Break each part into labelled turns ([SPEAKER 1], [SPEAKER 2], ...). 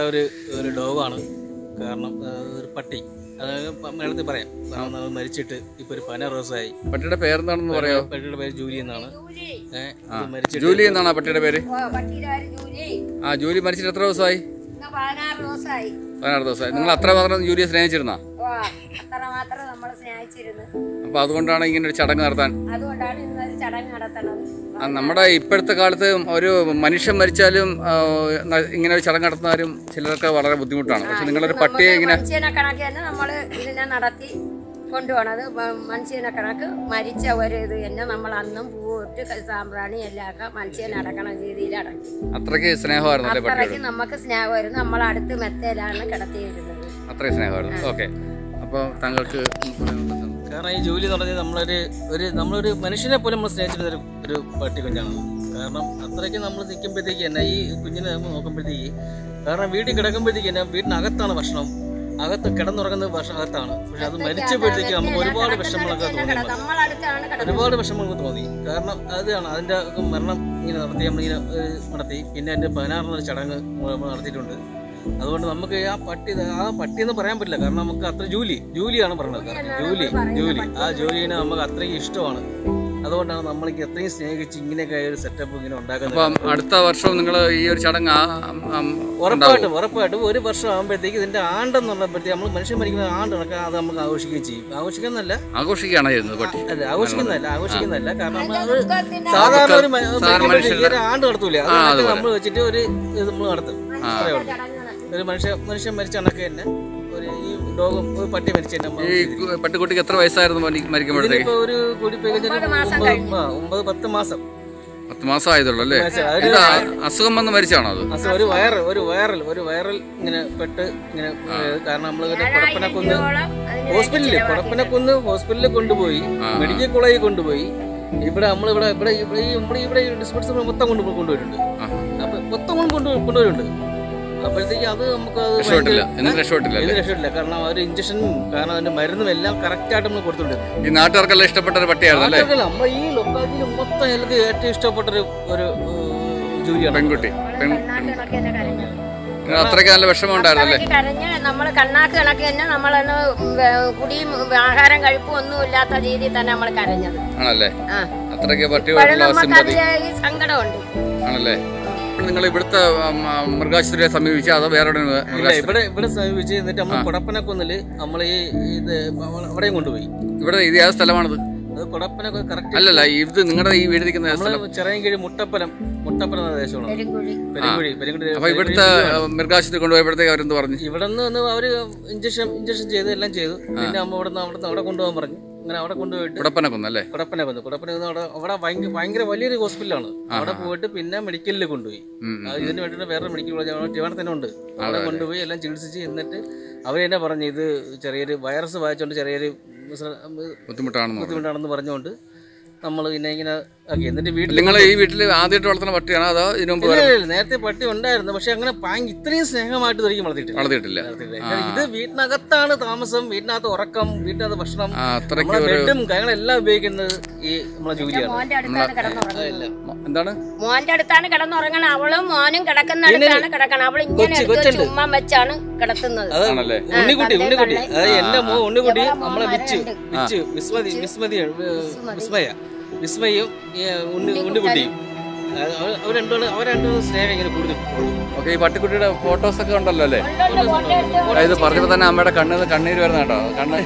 [SPEAKER 1] ഒരു ഒരു ഡോഗാണ് കാരണം ആ, ഒരു പട്ടി അത് മലയാളത്തിൽ പറയാം കാരണം അത് മരിച്ചിട്ട് ഇപ്പൊ ഒരു പതിനാറ് ദിവസമായി
[SPEAKER 2] പട്ടിയുടെ പേരെന്താണെന്ന് പറയാമോ
[SPEAKER 1] പട്ടിയുടെ പേര് ജൂലി എന്നാണ്
[SPEAKER 3] ജൂലി
[SPEAKER 1] ഏഹ്
[SPEAKER 2] ആ
[SPEAKER 1] മരിച്ചിട്ട്
[SPEAKER 2] ജൂലി എന്നാണ് ആ പട്ടിയുടെ പേര്
[SPEAKER 3] ഓ പട്ടിയുടെ പേര് ജൂലി
[SPEAKER 2] ആ ജൂലി മരിച്ചിട്ട് എത്ര ദിവസമായി
[SPEAKER 3] ഇന്ന് പതിനാറ് ദിവസമായി
[SPEAKER 2] പതിനാറ് ദിവസമായി നിങ്ങൾ അത്ര മാത്രം ജൂലിയെ സ്നേഹിച്ചിരുന്നാ
[SPEAKER 3] ഓ അത്ര മാത്രം നമ്മൾ സ്നേഹിച്ചിരുന്നു
[SPEAKER 2] അപ്പോൾ അതുകൊണ്ടാണ് ഇങ്ങനെ ഒരു ചടങ്ങ് നടത്താൻ
[SPEAKER 3] അതുകൊണ്ടാണ് ഇന്നൊരു ചടങ്ങ് നടത്തണത്
[SPEAKER 2] ആ, നമ്മുടെ ഇപ്പോഴത്തെ കാലത്ത് ഒരു മനുഷ്യൻ മരിച്ചാലും ആ, ന- ഇങ്ങനെ ഒരു ചടങ്ങ് നടത്തുന്നവരും ചിലർക്ക് വളരെ ബുദ്ധിമുട്ടാണ് പക്ഷെ നിങ്ങളൊരു പട്ടിയെ ഇങ്ങനെ
[SPEAKER 3] മനുഷ്യനെ കണക്ക് തന്നെ നമ്മൾ ഇതിനെ നടത്തി കൊണ്ടുപോകണത് മ- മനുഷ്യനെ കണക്ക് മരിച്ച ഒരു ഇത് തന്നെ നമ്മൾ അന്നും പൂവിട്ട് ക- സാമ്പ്രാണി എല്ലാം ഒക്കെ മനുഷ്യനെ അടക്കണ രീതിയിൽ അടക്കി
[SPEAKER 2] അത്രയ്ക്ക് സ്നേഹമായിരുന്നു അല്ലേ പട്ടിയോട്
[SPEAKER 3] അത്രയ്ക്ക് നമുക്ക് സ്നേഹമായിരുന്നു നമ്മൾ അടുത്ത് മെത്തയിലാണ് കിടത്തിയിരുന്നത്
[SPEAKER 2] അത്രയും സ്നേഹമായിരുന്നു ഓക്കെ അപ്പോൾ താങ്കൾക്ക് പറയാനുള്ളത്
[SPEAKER 1] കാരണം ഈ ജോലി എന്ന് പറഞ്ഞാൽ നമ്മളൊരു ഒരു നമ്മളൊരു മനുഷ്യനെ പോലും നമ്മൾ സ്നേഹിച്ചിരുന്ന ഒരു ഒരു പട്ടി കുഞ്ഞാണ് കാരണം അത്രയ്ക്ക് നമ്മൾ നിൽക്കുമ്പോഴത്തേക്ക് തന്നെ ഈ കുഞ്ഞിനെ നമ്മൾ നോക്കുമ്പോഴത്തേക്ക് കാരണം വീട്ടിൽ കിടക്കുമ്പോഴത്തേക്ക് തന്നെ വീടിനകത്താണ് ഭക്ഷണം അകത്ത് കിടന്നുറങ്ങുന്നത് ഭക്ഷണം അകത്താണ് പക്ഷെ അത് മരിച്ചപ്പോഴത്തേക്ക് നമുക്ക് ഒരുപാട് വിഷമങ്ങളൊക്കെ തോന്നി നമുക്ക്.
[SPEAKER 3] നമ്മളടുത്താണ് കിടന്നത്
[SPEAKER 1] ഒരുപാട് വിഷമങ്ങൾ തോന്നി കാരണം അതാണ് അതിന്റെ മരണം ഇങ്ങനെ നടത്തി നമ്മളിങ്ങനെ ഏഹ്, നടത്തി പിന്നെ അതിന്റെ പതിനാറിനൊരു ചടങ്ങ് നമ്മൾ നടത്തിയിട്ടുണ്ട് അതുകൊണ്ട് നമുക്ക് ആ പട്ടി ആ പട്ടി എന്ന് പറയാൻ പറ്റില്ല കാരണം നമുക്ക് അത്ര ജൂലി ജൂലിയാണ് പറഞ്ഞത് കാരണം ജൂലി ജൂലി ആ ജോലിനെ നമുക്ക് അത്രയും ഇഷ്ടമാണ് അതുകൊണ്ടാണ് നമ്മൾക്ക് എത്രയും സ്നേഹിച്ച് ഇങ്ങനെയൊക്കെ ഒരു സെറ്റപ്പ് ഇങ്ങനെ ഉണ്ടാക്കുന്നത്
[SPEAKER 2] അപ്പം അടുത്ത വർഷവും നിങ്ങൾ ഈ ഒരു ചടങ്ങ് ആ- ആ- ആ- ഉണ്ടാവും.
[SPEAKER 1] ഉറപ്പായിട്ടും ഉറപ്പായിട്ടും ഒരു വർഷം ആകുമ്പോഴത്തേക്ക് ഇതിന്റെ ആണ്ടെന്ന് പറഞ്ഞപ്പോഴത്തേക്ക് നമ്മൾ മനുഷ്യൻ മരിക്കുന്ന ആണ്ട് കണക്ക് അത് നമുക്ക് ആഘോഷിക്കുകയും ചെയ്യും ആഘോഷിക്കുന്നല്ല
[SPEAKER 2] ആഘോഷിക്കുകയാണ് ചെയ്യുന്നത് പട്ടി
[SPEAKER 1] അല്ല ആഘോഷിക്കുന്നതല്ല ആഘോഷിക്കുന്നതല്ല കാരണം നമ്മൾ അത്
[SPEAKER 3] ദുഃഖത്തിന്
[SPEAKER 1] സാധാരണ ഒരു മ-
[SPEAKER 2] സാധാരണ
[SPEAKER 1] മനുഷ്യന്റെ ഒരു ആണ്ട് നടത്തൂല
[SPEAKER 2] ആ, അതുപോലെ.
[SPEAKER 1] നമ്മൾ വെച്ചിട്ട് ഒരു ഇത് നമ്മൾ നടത്തും അത്രേ ഉള്ളൂ.
[SPEAKER 3] ചടങ്ങ്
[SPEAKER 1] ഒരു മനുഷ്യ മനുഷ്യൻ മരിച്ച കണക്ക് തന്നെ ഒരു ഈ ഡോഗും ഒരു പട്ടി മരിച്ച തന്നെ നമ്മൾ
[SPEAKER 2] ഈ കു- പട്ടിക്കുട്ടിക്ക് എത്ര വയസ്സായിരുന്നു മരി- മരിക്കുമ്പോഴത്തേക്ക്
[SPEAKER 1] ഇതിനിപ്പോ ഒരു കൂടി പോയി കഴിഞ്ഞാൽ
[SPEAKER 3] ഒമ്പത് മാസം
[SPEAKER 1] ഒമ്പത്
[SPEAKER 3] കഴിഞ്ഞു.
[SPEAKER 1] ആ, ഒമ്പത് പത്ത് മാസം
[SPEAKER 2] പത്ത് മാസം ആയതുള്ളൂ അല്ലേ
[SPEAKER 1] മാസം. ഒരു
[SPEAKER 2] എന്താ അസുഖം വന്ന് മരിച്ചാണോ അത്
[SPEAKER 1] മാസം ഒരു വയറ് ഒരു വയറൽ ഒരു വയറൽ ഇങ്ങനെ പെട്ട് ഇങ്ങനെ ഏഹ്, കാരണം നമ്മൾ കുടപ്പനക്കുന്ന്
[SPEAKER 3] രൂപയോളം അതിന്
[SPEAKER 1] ഹോസ്പിറ്റലിൽ കുടപ്പനക്കുന്ന് ഹോസ്പിറ്റലിൽ കൊണ്ടുപോയി
[SPEAKER 2] ആ.
[SPEAKER 1] മെഡിക്കൽ കോളേജിൽ കൊണ്ടുപോയി ഇവിടെ നമ്മളിവിടെ ഇവിടെ ഇവിടെ ഈ നമ്മുടെ ഇവിടെ ഡിസ്പെൻസറി മൊത്തം കൊണ്ട് കൊണ്ടുപോയിട്ടുണ്ട്
[SPEAKER 2] ആ.
[SPEAKER 1] അപ്പൊ മൊത്തം കൊണ്ട് കൊണ്ടു കൊണ്ടുപോയിട്ടുണ്ട് അപ്പോഴത്തേക്ക് അത് നമുക്ക് അത്
[SPEAKER 2] രക്ഷപ്പെട്ടില്ല
[SPEAKER 1] ഭയങ്കര-
[SPEAKER 2] എന്നിട്ട് രക്ഷപ്പെട്ടില്ല
[SPEAKER 1] ഇത്
[SPEAKER 2] അല്ലേ
[SPEAKER 1] രക്ഷയില്ല കാരണം ഒരു ഇഞ്ചക്ഷനും കാരണം അതിന്റെ മരുന്നും എല്ലാം കറക്റ്റ് ആയിട്ട് നമ്മൾ കൊടുത്തിട്ടുണ്ട്
[SPEAKER 2] ഈ നാട്ടുകാർക്കെല്ലാം ഇഷ്ടപ്പെട്ട ഒരു പട്ടിയായിരുന്നു അല്ലേ
[SPEAKER 1] നമ്മൾ ഈ ലൊക്കാലിറ്റിയിൽ മൊത്തം എനിക്ക് ഏറ്റവും ഇഷ്ടപ്പെട്ട ഒരു ഒരു ഏഹ്, ജോലിയാണ്
[SPEAKER 2] പെൺകുട്ടി പെൺ
[SPEAKER 3] കണ്ണാക്ക് കണക്ക് തന്നെ കരഞ്ഞു
[SPEAKER 2] നിങ്ങൾ അത്രയ്ക്ക് നല്ല വിഷമം ഉണ്ടായിരുന്നു അല്ലേ
[SPEAKER 3] അത്രയ്ക്ക് കരഞ്ഞ് നമ്മൾ കണ്ണാക്ക് കണക്ക് തന്നെ നമ്മളൊന്ന് വേ- കുടിയും ആഹാരം കഴിപ്പും ഒന്നും ഇല്ലാത്ത രീതിയിൽ തന്നെ നമ്മൾ കരഞ്ഞത്
[SPEAKER 2] ആണല്ലേ
[SPEAKER 3] ആ
[SPEAKER 2] അത്രയ്ക്ക്
[SPEAKER 3] ഇപ്പോഴും
[SPEAKER 2] പട്ടിയോടുള്ള
[SPEAKER 3] നമുക്ക്
[SPEAKER 2] സിമ്പതി
[SPEAKER 3] അതിലെ ഈ സങ്കടമുണ്ട്
[SPEAKER 2] ആണല്ലേ നിങ്ങൾ ഇവിടുത്തെ ഉം, ആ, മൃഗാശുപത്രിയെ സമീപിച്ച അതോ വേറെ എവിടെയും
[SPEAKER 1] ഇല്ല
[SPEAKER 2] മൃഗാശുപത്രി
[SPEAKER 1] ഇവിടെ ഇവിടെ സമീപിച്ച് എന്നിട്ട് നമ്മൾ കൊടപ്പനക്കുന്നില് നമ്മൾ ഈ ഇത് അവിടെയും കൊണ്ടുപോയി
[SPEAKER 2] ഇവിടെ ഇത് ഏത് സ്ഥലമാണിത്
[SPEAKER 1] അത് കൊടപ്പനൊക്കെ കറക്റ്റ്
[SPEAKER 2] അല്ലല്ല ഇത് നിങ്ങളുടെ ഈ വീട് നിൽക്കുന്ന ഏത് സ്ഥലം
[SPEAKER 1] നമ്മള് ചിറയൻകീഴ് മുട്ടപ്പനം മുട്ടപ്പനം എന്ന ദേശമാണ്
[SPEAKER 3] പെരുങ്കുഴി
[SPEAKER 1] പെരുങ്കുഴി പെരുങ്കുഴി
[SPEAKER 2] അപ്പൊ ഇവിടുത്തെ മൃഗാശുപത്രി കൊണ്ടുപോയപ്പോഴത്തേക്ക് അവരെന്ത് പറഞ്ഞു
[SPEAKER 1] ഇവിടെ നിന്ന് അവര് ഇഞ്ചക്ഷൻ ഇഞ്ചക്ഷൻ ചെയ്ത് എല്ലാം ചെയ്തു പിന്നെ അമ്മ ഇവിടെ നിന്ന് അവിടെ അവിടെ കൊണ്ടുപോകാൻ പറഞ്ഞു അങ്ങനെ അവിടെ കൊണ്ടുപോയിട്ട്
[SPEAKER 2] കുടപ്പനക്കുന്നല്ലേ
[SPEAKER 1] കുടപ്പന വന്നു കുടപ്പന വന്ന് അവിടെ അവിടെ ഭയങ്കര ഭയങ്കര വലിയൊരു ഹോസ്പിറ്റലാണ് അവിടെ പോയിട്ട് പിന്നെ മെഡിക്കലിൽ കൊണ്ടുപോയി
[SPEAKER 2] ഉം, ഉം.
[SPEAKER 1] അത് ഇതിന് വേണ്ടിയിട്ട് വേറെ മെഡിക്കൽ കോളേജ് അവിടെ ട്രിവാൻഡ്രത്ത് തന്നെ ഉണ്ട് അവിടെ കൊണ്ടുപോയി എല്ലാം ചികിത്സിച്ച് എന്നിട്ട് അവർ തന്നെ പറഞ്ഞു ഇത് ചെറിയൊരു വൈറസ് വായിച്ചുകൊണ്ട് ചെറിയൊരു
[SPEAKER 2] ബുദ്ധിമുട്ടാണെന്ന് പറഞ്ഞു
[SPEAKER 1] ബുദ്ധിമുട്ടാണെന്ന് പറഞ്ഞുകൊണ്ട് നമ്മൾ പിന്നെ ഇങ്ങനെ ആക്കി എന്നിട്ട് വീട്ടിൽ
[SPEAKER 2] നിങ്ങൾ ഈ വീട്ടിൽ ആദ്യമായിട്ട് വളർത്തുന്ന പട്ടിയാണോ അതോ ഇതിനു മുമ്പ്
[SPEAKER 1] ഇല്ല, ഇല്ല, ഇല്ല. നേരത്തെ പട്ടി ഉണ്ടായിരുന്നു പക്ഷെ അങ്ങനെ ഭയങ്കര ഇത്രയും സ്നേഹമായിട്ട് ഇതൊരിക്കലും വളർത്തിയിട്ടില്ല
[SPEAKER 2] വളർത്തിയിട്ടില്ല
[SPEAKER 1] വളർത്തിയിട്ടില്ല. കാരണം ഇത് വീട്ടിനകത്താണ് താമസം വീട്ടിനകത്ത് ഉറക്കം വീട്ടിനകത്ത് ഭക്ഷണം
[SPEAKER 2] ആ അത്രയ്ക്ക്
[SPEAKER 1] നമ്മളെ
[SPEAKER 2] ഒരു
[SPEAKER 1] ബെഡും കാര്യങ്ങളെല്ലാം ഉപയോഗിക്കുന്നത് ഈ നമ്മളെ ജോലിയാണ്
[SPEAKER 3] മോന്റെ അടുത്താണ് കിടന്നുറങ്ങുന്നത്
[SPEAKER 2] എന്താണ്
[SPEAKER 3] മോന്റെ അടുത്താണ് കിടന്നുറങ്ങണം അവളും മോനും കിടക്കുന്ന അടുത്താണ് കിടക്കണം അവൾ ഇങ്ങനെ
[SPEAKER 1] കൊച്ച്,
[SPEAKER 3] എടുത്ത്
[SPEAKER 1] കൊച്ചുണ്ട്.
[SPEAKER 3] ചുമ്മാ വെച്ചാണ് കിടത്തുന്നത്
[SPEAKER 1] അത്
[SPEAKER 2] ആണല്ലേ
[SPEAKER 1] ഉണ്ണിക്കുട്ടി
[SPEAKER 3] തന്റെ
[SPEAKER 1] ഉണ്ണിക്കുട്ടി
[SPEAKER 3] കണ്ണ്.
[SPEAKER 1] അതായത് എന്റെ മോ ഉണ്ണിക്കുട്ടി
[SPEAKER 3] ഇവളെ
[SPEAKER 1] നമ്മളെ
[SPEAKER 3] മോൻ
[SPEAKER 1] വിച്ച്
[SPEAKER 3] വരണ്ട്.
[SPEAKER 1] വിച്ച് വിസ്മതി വിസ്മതിയാണ് വിസ്മയ വിസ്മയും ഈ ഉണ്ണി ഉണ്ണിക്കുട്ടിയും അത് അവർ അവർ രണ്ടുപേരും അവർ രണ്ടുപേരും സ്നേഹം ഇങ്ങനെ കൂടുതൽ
[SPEAKER 2] ഓക്കെ ഈ പട്ടിക്കുട്ടിയുടെ ഫോട്ടോസ് ഒക്കെ ഉണ്ടല്ലോ അല്ലേ
[SPEAKER 3] ഉണ്ടുണ്ട്, മോന്റെ അടുത്ത്
[SPEAKER 2] ആ, ഇത് പറഞ്ഞപ്പോ തന്നെ അമ്മയുടെ കണ്ണിൽ നിന്ന് കണ്ണീര് വരുന്ന കേട്ടോ കണ്ണ്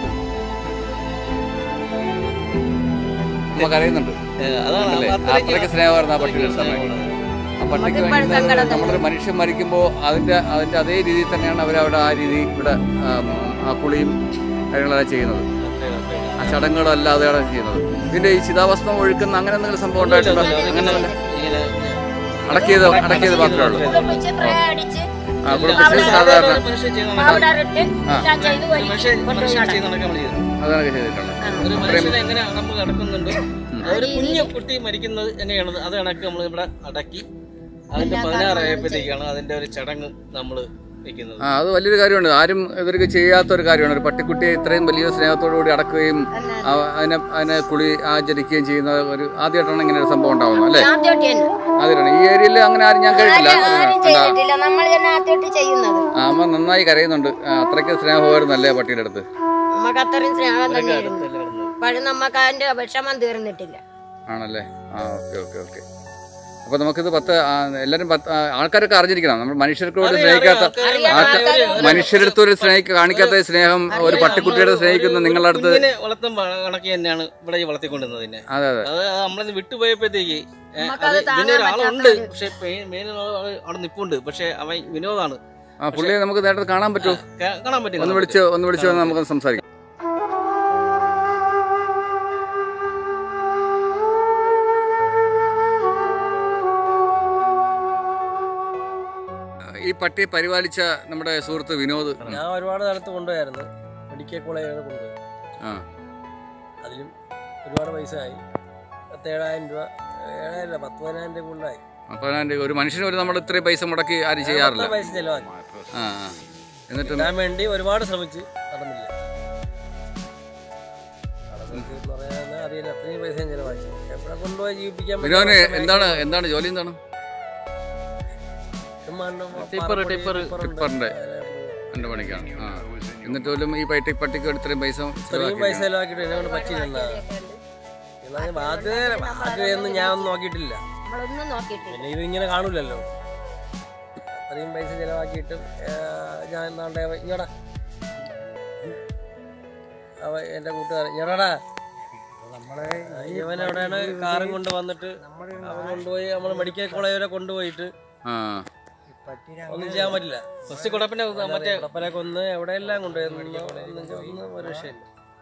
[SPEAKER 2] നമുക്ക് അറിയുന്നുണ്ട്
[SPEAKER 1] അതാണ്
[SPEAKER 2] അല്ലേ
[SPEAKER 1] അത്രയ്ക്ക്
[SPEAKER 2] അത്രയ്ക്ക് സ്നേഹമായിരുന്നു ആ പട്ടിയുടെ അടുത്ത് അമ്മയ്ക്ക്. ആ പട്ടിക്ക്
[SPEAKER 3] നമുക്കിപ്പോൾ
[SPEAKER 2] വേണ്ടി
[SPEAKER 3] സങ്കടം തന്നെ.
[SPEAKER 2] നമ്മളൊരു മനുഷ്യൻ മരിക്കുമ്പോൾ അതിന്റെ അതിന്റെ അതേ രീതിയിൽ തന്നെയാണ് അവരവിടെ ആ രീതി ഇവിടെ ആം, ആ കുളിയും കാര്യങ്ങളെല്ലാം ചെയ്യുന്നത് ആ ചടങ്ങുകളും എല്ലാം അതാണ് ചെയ്യുന്നത് ഇതിന്റെ ഈ ചിതാഭസ്മം ഒഴുക്കുന്ന അങ്ങനെ എന്തെങ്കിലും സംഭവം ഉണ്ടായിട്ടുണ്ടോ അങ്ങനെ വല്ല-
[SPEAKER 1] ഇങ്ങനെ
[SPEAKER 2] അടക്കിയത് അടക്കിയത് മാത്രമേ ഉള്ളൂ
[SPEAKER 3] കുളിപ്പിച്ച് പ്രേ അടിച്ച്
[SPEAKER 2] ആ കുളിപ്പിച്ച് സാധാരണ
[SPEAKER 1] മനുഷ്യൻ ചെയ്യുന്ന
[SPEAKER 3] പൗഡർ ഇട്ട് എല്ലാം ചെയ്ത്
[SPEAKER 1] ഒരു മനുഷ്യൻ
[SPEAKER 3] കൊണ്ടുപോയി
[SPEAKER 1] മനുഷ്യൻ
[SPEAKER 3] നടക്കും.
[SPEAKER 1] ചെയ്യുന്ന കണക്ക് നമ്മൾ ചെയ്തത്
[SPEAKER 2] അതാണ് ചെയ്തിട്ടുള്ളത്
[SPEAKER 1] ഒരു മനുഷ്യനെ എങ്ങനെ നമ്മൾ നടക്കുന്നുണ്ട് ഒരു കുഞ്ഞു കുട്ടി മരിക്കുന്നത് എങ്ങനെയാണ് അത് കണക്ക് നമ്മൾ ഇവിടെ അടക്കി അതിന്റെ പതിനാറായപ്പോഴത്തേക്കാണ് അതിന്റെ ഒരു ചടങ്ങ് നമ്മൾ വെക്കുന്നത്
[SPEAKER 2] ആ അത് വലിയൊരു കാര്യമാണ് ആരും ഇവർക്ക് ചെയ്യാത്ത ഒരു കാര്യമാണ് ഒരു പട്ടിക്കുട്ടിയെ ഇത്രയും വലിയ സ്നേഹത്തോടു കൂടി അടക്കുകയും ആ- അതിനെ അതിനെ കുളി ആചരിക്കുകയും ചെയ്യുന്ന ഒരു ആദ്യമായിട്ടാണ് ഇങ്ങനെ ഒരു സംഭവം ഉണ്ടാവുന്നത് അല്ലേ
[SPEAKER 3] ആദ്യമായിട്ട് തന്നെ
[SPEAKER 2] ആദ്യമായിട്ടാണ് ഈ ഏരിയയിൽ അങ്ങനെ ആരും ഞാൻ കേട്ടില്ല
[SPEAKER 3] ആരും ചെയ്തിട്ടില്ല നമ്മൾ തന്നെ ആദ്യമായിട്ട് ചെയ്യുന്നത്
[SPEAKER 2] ആ, അമ്മ നന്നായി കരയുന്നുണ്ട് ആ, അത്രയ്ക്ക് സ്നേഹമായിരുന്നു അല്ലേ പട്ടിയുടെ അടുത്ത്
[SPEAKER 3] നമുക്ക് അത്രയും സ്നേഹം തന്നെയായിരുന്നു
[SPEAKER 1] എല്ലാം കിടന്നത്.
[SPEAKER 3] പക്ഷെ നമുക്ക് അതിന്റെ വിഷമം തീർന്നിട്ടില്ല
[SPEAKER 2] ആണല്ലേ ആ ഓക്കെ ഓക്കെ ഓക്കെ അപ്പോൾ നമുക്കിത് പത്ത് ആ, എല്ലാവരും പത്ത് ആ, ആൾക്കാരൊക്കെ അറിഞ്ഞിരിക്കണം നമ്മൾ മനുഷ്യർക്കോട് സ്നേഹിക്കാത്ത
[SPEAKER 3] അറിയാം,
[SPEAKER 2] ആൾക്കാർ
[SPEAKER 3] ആൾക്കാര്
[SPEAKER 2] മനുഷ്യരടുത്ത് ഒരു സ്നേഹിക്ക കാണിക്കാത്ത സ്നേഹം ഒരു പട്ടിക്കുട്ടിയുടെ സ്നേഹിക്കുന്ന നിങ്ങളുടെ അടുത്ത്
[SPEAKER 1] കുഞ്ഞിനെ വളർത്തും കണക്കി തന്നെയാണ് ഇവിടെ ഈ വളർത്തിക്കൊണ്ടിരുന്നത് തന്നെ
[SPEAKER 2] അതെ അതെ
[SPEAKER 1] അത് നമ്മളിന്ന് വിട്ടുപോയപ്പോഴത്തേക്ക് ഏ,
[SPEAKER 3] നമുക്കത്
[SPEAKER 1] അത് ഇതിന്
[SPEAKER 3] താങ്ങാൻ
[SPEAKER 1] ഒരാളുണ്ട്
[SPEAKER 3] പറ്റാത്ത
[SPEAKER 1] പക്ഷെ മെയിൻ ആള് അവിടെ നിപ്പുണ്ട് പക്ഷെ അവൻ വിനോദാണ്
[SPEAKER 2] ആ പുള്ളിയെ നമുക്ക് നേരത്തെ കാണാൻ പറ്റുമോ
[SPEAKER 1] കാ- കാണാൻ പറ്റും
[SPEAKER 2] ഒന്ന്
[SPEAKER 1] കാണാൻ
[SPEAKER 2] വിളിച്ച് ഒന്ന് വിളിച്ച് വന്ന് നമുക്ക് സംസാരിക്കാം ഈ പട്ടിയെ പരിപാലിച്ച നമ്മുടെ സുഹൃത്ത് വിനോദ്
[SPEAKER 4] ഞാൻ ഒരുപാട് സ്ഥലത്ത് കൊണ്ടുപോയായിരുന്നു മെഡിക്കൽ കോളേജിൽ കൊണ്ടുപോയി
[SPEAKER 2] ആ
[SPEAKER 4] അതിലും ഒരുപാട് പൈസ ആയി പത്തേഴായിരം രൂപ ഏഴായിരം രൂപ പത്ത് പതിനായിരം രൂപ കൊണ്ടായി
[SPEAKER 2] അപ്പോൾ അതിൻ്റെ ഒരു മനുഷ്യന് ഒരു നമ്മൾ ഇത്രയും പൈസ മുടക്കി ആരും ചെയ്യാറില്ല
[SPEAKER 4] അത്ര പൈസ ചെലവാക്കി
[SPEAKER 2] ആ ആ. എന്നിട്ടും
[SPEAKER 4] കിട്ടാൻ വേണ്ടി ഒരുപാട് ശ്രമിച്ച് നടന്നില്ല നടന്നിട്ട് എന്ന് പറയാൻ അറിയില്ല അത്രയും പൈസ ഞാൻ ചെലവാക്കി എവിടെ കൊണ്ടുപോയി ജീവിപ്പിക്കാൻ പറ്റുന്ന
[SPEAKER 2] വിനോദിന്
[SPEAKER 4] അവസ്ഥ
[SPEAKER 2] എന്താണ് എന്താണ് ജോലി എന്താണ്
[SPEAKER 4] ചുമ്മാണ്ട്
[SPEAKER 1] ടിപ്പർ,
[SPEAKER 4] പാറപ്പൊടി,
[SPEAKER 1] ടിപ്പർ,
[SPEAKER 4] ടിപ്പറുണ്ട്.
[SPEAKER 2] ടിപ്പറിന്റെ.
[SPEAKER 4] അതിലെ പോകും.
[SPEAKER 2] എൻ്റെ പണിക്കാണ് ആ എന്നിട്ട് പോലും ഈ പട്ടി പട്ടിക്ക് ഇത്രയും പൈസ
[SPEAKER 4] ഇത്രയും പൈസ
[SPEAKER 2] ചിലവാക്കി
[SPEAKER 4] ചെലവാക്കിയിട്ട് എന്നെ കൊണ്ട് പറ്റിയിരുന്ന എന്നാൽ ബാധ്യത ബാധ്യതയൊന്നും ഞാൻ ഒന്നും നോക്കിയിട്ടില്ല
[SPEAKER 3] നമ്മളൊന്നും നോക്കിയിട്ടില്ല
[SPEAKER 4] പിന്നെ ഇത് ഇങ്ങനെ കാണൂലല്ലോ അത്രയും പൈസ ചെലവാക്കിയിട്ടും ആ, ഞാൻ എന്താണ്ട് ഇങ്ങടാ അവ എൻ്റെ കൂട്ടുകാരൻ ഇങ്ങടാ ഇവൻ എവിടെയാണ് കാറും കൊണ്ട് വന്നിട്ട് അവൻ കൊണ്ടുപോയി നമ്മൾ മെഡിക്കൽ കോളേജ് വരെ കൊണ്ടുപോയിട്ട്
[SPEAKER 2] ആ
[SPEAKER 4] ഒന്നും ചെയ്യാൻ പറ്റില്ല
[SPEAKER 1] ഫസ്റ്റ് കുടപ്പിന്റെ മറ്റേ
[SPEAKER 4] കപ്പലെ കൊന്ന് എവിടെയെല്ലാം കൊണ്ടുപോയി ഒന്നും ഒന്നും ഒരു രക്ഷയില്ല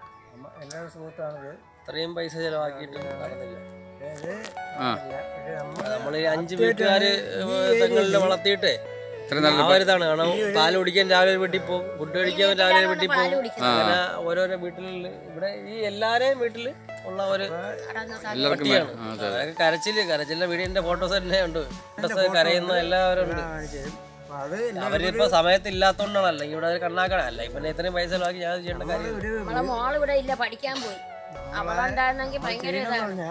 [SPEAKER 4] ഇത്രയും പൈസ ചെലവാക്കിയിട്ട് നടന്നില്ല
[SPEAKER 2] ആ
[SPEAKER 4] നമ്മൾ ഈ അഞ്ച് വീട്ടുകാര് തെങ്ങളിൽ വളർത്തിയിട്ടേ
[SPEAKER 2] ഇത്രയും നല്ല
[SPEAKER 4] ആ ഒരു ഇതാണ് കാരണം പാല് കുടിക്കാൻ രാവിലെ ഒരു വീട്ടിൽ പോകും ഫുഡ് കഴിക്കാൻ രാവിലെ വീട്ടിൽ
[SPEAKER 3] പാല്
[SPEAKER 4] പോകും
[SPEAKER 3] കുടിക്കുന്നത്.
[SPEAKER 4] അങ്ങനെ ഓരോരോ വീട്ടിൽ ഇവിടെ ഈ എല്ലാരെയും വീട്ടിൽ ഉള്ള ഒരു
[SPEAKER 2] എല്ലാവർക്കും
[SPEAKER 4] പട്ടിയാണ്
[SPEAKER 2] ആ, അതെ
[SPEAKER 4] അതൊക്കെ കരച്ചില് കരച്ചിലിന്റെ വീടിന്റെ ഫോട്ടോസ് തന്നെ ഉണ്ട് ഫോട്ടോസ് കരയുന്ന എല്ലാവരും ഉണ്ട് അവരിപ്പോ സമയത്തില്ലാത്തോണ്ടാണ് അല്ലെങ്കിൽ ഇവിടെ ഒരു കണ്ണാക്കണ അല്ല ഇപ്പൊ ഇത്രയും പൈസ ചെലവാക്കി ഞാൻ ചെയ്യേണ്ട കാര്യം
[SPEAKER 3] നമ്മളെ മോള് ഇവിടെ ഇല്ല പഠിക്കാൻ പോയി അവളുണ്ടായിരുന്നെങ്കിൽ ഭയങ്കര ഇതാണ്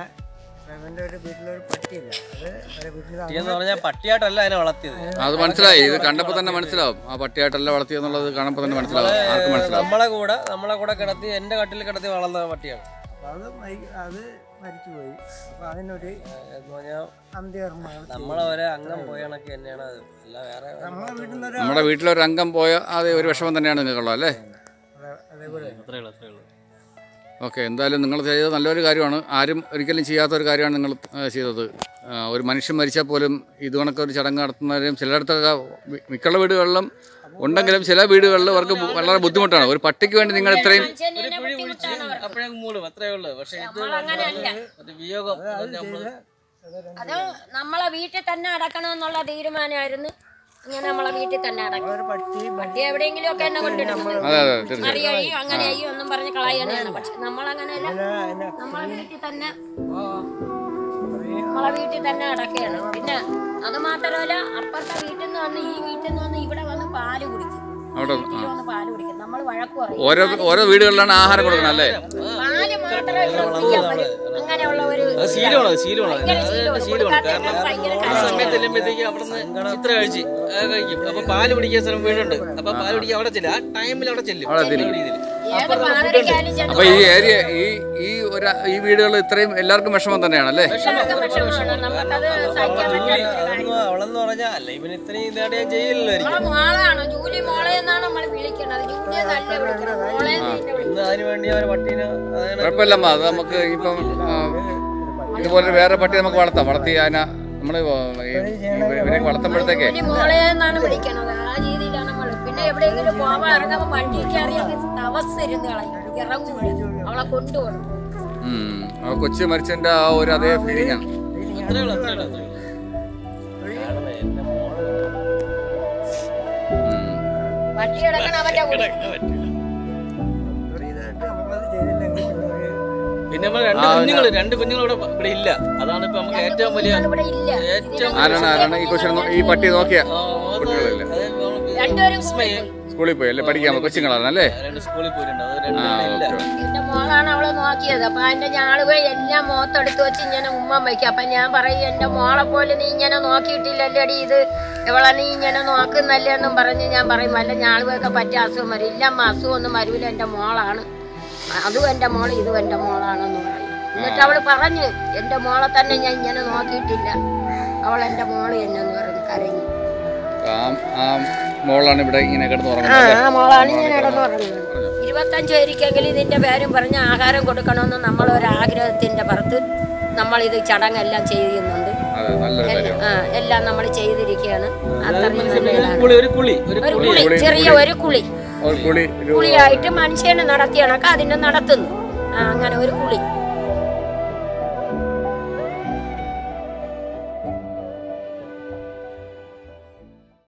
[SPEAKER 4] പട്ടി എന്ന് പറഞ്ഞാൽ പട്ടിയായിട്ടല്ല അതിനെ വളർത്തിയത്
[SPEAKER 2] അത് മനസ്സിലായി ഇത് കണ്ടപ്പോൾ തന്നെ മനസ്സിലാവും ആ പട്ടിയായിട്ടല്ല വളർത്തിയെന്നുള്ളത് കാണുമ്പോൾ തന്നെ മനസ്സിലാവും ആർക്കും മനസ്സിലാവും
[SPEAKER 4] നമ്മളെ കൂടെ നമ്മളെ കൂടെ കിടത്തി എന്റെ കട്ടിൽ കിടത്തി വളർന്ന പട്ടിയാണ്
[SPEAKER 5] അത് മരി- അത് മരിച്ചുപോയി അപ്പൊ അതിനൊരു
[SPEAKER 4] എന്ന് പറഞ്ഞാൽ
[SPEAKER 5] അന്ത്യകർമ്മമാണ്
[SPEAKER 4] നമ്മളെ ഒരേ അംഗം പോയണക്ക് തന്നെയാണ് അത് അല്ല വേറെ
[SPEAKER 5] നമ്മളെ വീട്ടിൽ നിന്ന്
[SPEAKER 2] നമ്മുടെ വീട്ടിലൊരു അംഗം പോയ അത് ഒരു വിഷമം തന്നെയാണ് നിങ്ങൾക്കുള്ളത് അല്ലേ
[SPEAKER 5] അതേപോലെ
[SPEAKER 1] അത്രേ ഉള്ളൂ അത്രേ ഉള്ളൂ
[SPEAKER 2] ഓക്കെ എന്തായാലും നിങ്ങൾ ചെയ്തത് നല്ലൊരു കാര്യമാണ് ആരും ഒരിക്കലും ചെയ്യാത്ത ഒരു കാര്യമാണ് നിങ്ങൾ ആ, ചെയ്തത് ആ, ഒരു മനുഷ്യൻ മരിച്ചാൽ പോലും ഇത് കണക്കൊരു ചടങ്ങ് നടത്തുന്നവരും ചിലയിടത്തൊക്കെ മി- മിക്കുള്ള വീടുകളിലും ഉണ്ടെങ്കിലും ചില വീടുകളിൽ അവർക്ക് ബു- വളരെ ബുദ്ധിമുട്ടാണ് ഒരു പട്ടിക്ക് വേണ്ടി നിങ്ങൾ ഇത്രയും
[SPEAKER 1] ഒരു കുഴി കുഴിച്ച് അപ്പോഴേക്കും മൂടും അത്രേ ഉള്ളൂ പക്ഷെ ഇത് ഒരു വിയോഗം അത് നമ്മള്
[SPEAKER 3] അത് നമ്മളെ വീട്ടിൽ തന്നെ അടക്കണം എന്നുള്ള തീരുമാനമായിരുന്നു ഇങ്ങനെ നമ്മളെ വീട്ടിൽ തന്നെ അടക്കണം
[SPEAKER 5] ഒരു പട്ടി
[SPEAKER 3] പട്ടി എവിടെയെങ്കിലും ഒക്കെ എന്നെ കൊണ്ടിടുന്നത്
[SPEAKER 2] അതെ അതെ തീർച്ചയായും
[SPEAKER 3] അറിയായി അങ്ങനെയായി ഒന്നും പറഞ്ഞ് കളയാനാണ് പക്ഷെ നമ്മളങ്ങനെയല്ല നമ്മളെ വീട്ടിൽ തന്നെ നമ്മളെ വീട്ടിൽ തന്നെ അടക്കുകയാണ് പിന്നെ അത് മാത്രമല്ല അപ്പുറത്തെ വീട്ടിൽ നിന്ന് വന്ന് ഈ വീട്ടിൽ നിന്ന് വന്ന് ഇവിടെ വന്ന് പാല് കുടിക്കും
[SPEAKER 2] അവിടെ
[SPEAKER 3] വീട്ടിൽ വന്ന് പാല് കുടിക്കും നമ്മൾ വഴക്ക് പറയും
[SPEAKER 2] ഓരോ ഓരോ വീടുകളിലാണ് ആഹാരം കൊടുക്കണം അല്ലേ
[SPEAKER 3] പാല് മാത്രമേ കുടിക്കാൻ പറ്റൂ. അങ്ങനെയുള്ള ഒരു
[SPEAKER 1] അത് ശീലമാണ് അത് ശീലമാണ്
[SPEAKER 3] ഭയങ്കര
[SPEAKER 1] അത്
[SPEAKER 3] ശീലമാണ്.
[SPEAKER 1] ശീലമാണ്
[SPEAKER 3] കൊടുക്കാത്തതിന്
[SPEAKER 1] കാരണം
[SPEAKER 3] ഭയങ്കര
[SPEAKER 1] ആ
[SPEAKER 3] കരച്ചിലാണ്.
[SPEAKER 1] സമയത്ത് ചെല്ലുമ്പോഴത്തേക്ക് അവിടെ നിന്ന് ചിത്ര കഴിച്ച് അത് കഴിക്കും അപ്പൊ പാല് പിടിക്കാൻ സ്ഥലം വീടുണ്ട് അപ്പൊ പാല് പിടിക്കാൻ അവിടെ ചെല്ലും ആ ടൈമിൽ അവിടെ ചെല്ലും
[SPEAKER 2] അവിടെ
[SPEAKER 1] ആ
[SPEAKER 2] തിരിക്കും.
[SPEAKER 1] രീതിയിൽ
[SPEAKER 3] ഏത് പാലടിക്കാലും ചെന്ന്
[SPEAKER 2] അപ്പൊ ഈ ഏരിയ ഈ ഈ ഒരു ഈ വീടുകൾ ഇത്രയും എല്ലാവർക്കും വിഷമം തന്നെയാണ് അല്ലേ
[SPEAKER 3] എല്ലാവർക്കും വിഷമമാണ്. നമുക്കത് സഹിക്കാൻ
[SPEAKER 4] ജൂലി
[SPEAKER 3] പറ്റാത്ത ഒരു കാര്യം.
[SPEAKER 4] അതൊന്നും അവളെന്ന് പറഞ്ഞാൽ അല്ല ഇവന് ഇത്രയും ഇതായിട്ട് ഞാൻ ചെയ്യില്ലല്ലോ
[SPEAKER 3] നമ്മളെ മോളാണ് ജൂലി മോളെ എന്നാണ് നമ്മൾ വിളിക്കുന്നത് ജൂലി നല്ല വിളിക്കുന്നത് മോളെ എന്ന് തന്നെ വിളിക്കുന്നത്.
[SPEAKER 4] ഇന്ന് അതിന് വേണ്ടി അവരെ പട്ടീനെ അതിനെ
[SPEAKER 2] കുഴപ്പമില്ലമ്മ അത് നമുക്ക് ഇപ്പം ആ, ഇതുപോലെ വേറെ പട്ടി നമുക്ക് വളർത്താം വളർത്തി അതിനെ നമ്മൾ ഇവരെ വളർത്തുമ്പോഴത്തേക്ക്
[SPEAKER 3] ജൂലി മോളെ എന്നാണ് വിളിക്കുന്നത് ആ രീതിയിലാണ് നമ്മൾ പിന്നെ എവിടെയെങ്കിലും പോവാൻ ഇറങ്ങുമ്പോൾ വണ്ടിക്ക് അറിയാൻ അവസ്ഥ ഇരുന്ന് കളയും ഇറങ്ങൂല അവളെ കൊണ്ടുപോകണം
[SPEAKER 2] ഉം. ആ കൊച്ചു മരിച്ചതിന്റെ ആ ഒരു അതേ ഫീലിംഗ് ആണ്
[SPEAKER 1] അത്രേ ഉള്ളൂ അത്രേ ഉള്ളൂ അത്രേ ഉള്ളൂ
[SPEAKER 4] കാരണം എന്റെ മോള്
[SPEAKER 2] ഉം.
[SPEAKER 3] വണ്ടി കിടക്കണം അവന്റെ കൂടെ
[SPEAKER 5] ഒരു ഇതായിട്ട് നമ്മളത് ചെയ്തില്ലെങ്കിൽ പിന്നെ ഒരു
[SPEAKER 1] പിന്നെ നമ്മൾ രണ്ട് കുഞ്ഞുങ്ങൾ രണ്ട് കുഞ്ഞുങ്ങൾ ഇവിടെ ഇവിടെ ഇല്ല അതാണ് ഇപ്പൊ നമുക്ക് ഏറ്റവും വലിയ
[SPEAKER 3] ഇവിടെ ഇല്ല
[SPEAKER 1] ഏറ്റവും
[SPEAKER 2] ആരാണ് ആരാണ് ഈ കൊച്ചിനെ നോ- ഈ പട്ടി നോക്കിയ
[SPEAKER 1] ആ, അത്
[SPEAKER 2] കുട്ടികളില്ല
[SPEAKER 1] അത് നമ്മള്
[SPEAKER 3] രണ്ട് രണ്ടുപേരും
[SPEAKER 1] വിസ്മയ
[SPEAKER 2] സ്കൂളിൽ പോയി അല്ലേ പഠിക്കാൻ കൊച്ചുങ്ങളാണ് അല്ലേ
[SPEAKER 1] രണ്ട് സ്കൂളിൽ പോയിട്ടുണ്ട് അത്
[SPEAKER 2] ആ
[SPEAKER 1] രണ്ടുപേരും ഇല്ല
[SPEAKER 2] ഓക്കെ
[SPEAKER 3] എന്റെ മോളാണ് അവളെ നോക്കിയത് അപ്പൊ അതിന്റെ ഞാള് പോയി എല്ലാം മുഖത്തെടുത്ത് വെച്ച് ഇങ്ങനെ ഉമ്മ വയ്ക്കും അപ്പൊ ഞാൻ പറയും എന്റെ മോളെ പോലെ നീ ഇങ്ങനെ നോക്കിയിട്ടില്ലല്ലേടി ഇത് ഇവളെ നീ ഇങ്ങനെ നോക്കുന്നല്ലേ എന്നും പറഞ്ഞ് ഞാൻ പറയും വല്ല ഞാളുവൊക്കെ പറ്റിയ അസുഖം വരും ഇല്ല അമ്മ അസുഖമൊന്നും വരൂല എന്റെ മോളാണ് അതും എന്റെ മോള് ഇതും എന്റെ മോളാണെന്ന് പറയും എന്നിട്ട് അവള് പറഞ്ഞു എന്റെ മോളെ തന്നെ ഞാൻ ഇങ്ങനെ നോക്കിയിട്ടില്ല അവൾ എന്റെ മോള് എന്നെന്ന് പറഞ്ഞ് കരഞ്ഞു
[SPEAKER 2] ആ ആ മോളാണ് ഇവിടെ ഇങ്ങനെ കിടന്ന്
[SPEAKER 3] ആ
[SPEAKER 2] ഉറങ്ങുന്നത് അല്ലേ?
[SPEAKER 3] ആ മോളാണ് ഞാൻ ഇടന്ന് പറഞ്ഞത് ഇരുപത്തഞ്ച് പേരിക്കെങ്കിലും ഇതിന്റെ പേരും പറഞ്ഞ് ആഹാരം കൊടുക്കണമെന്ന് നമ്മളൊരു ആഗ്രഹത്തിന്റെ പുറത്ത് നമ്മൾ ഇത് ചടങ്ങെല്ലാം ചെയ്യുന്നുണ്ട്
[SPEAKER 2] അതെ നല്ലൊരു കാര്യം
[SPEAKER 3] ആ എല്ലാം നമ്മൾ ചെയ്തിരിക്കുകയാണ് അത്രയും നല്ല ഇതാണ്.
[SPEAKER 1] കുളി ഒരു കുളി ഒരു
[SPEAKER 3] ഒരു
[SPEAKER 1] കുളി
[SPEAKER 3] കുളി ചെറിയ ഒരു കുളി
[SPEAKER 2] ഒരു കുളി ഒരു
[SPEAKER 3] കുളിയായിട്ട് മനുഷ്യനെ നടത്തിയണൊക്കെ അതിനെ നടത്തുന്നു ആ അങ്ങനെ ഒരു കുളി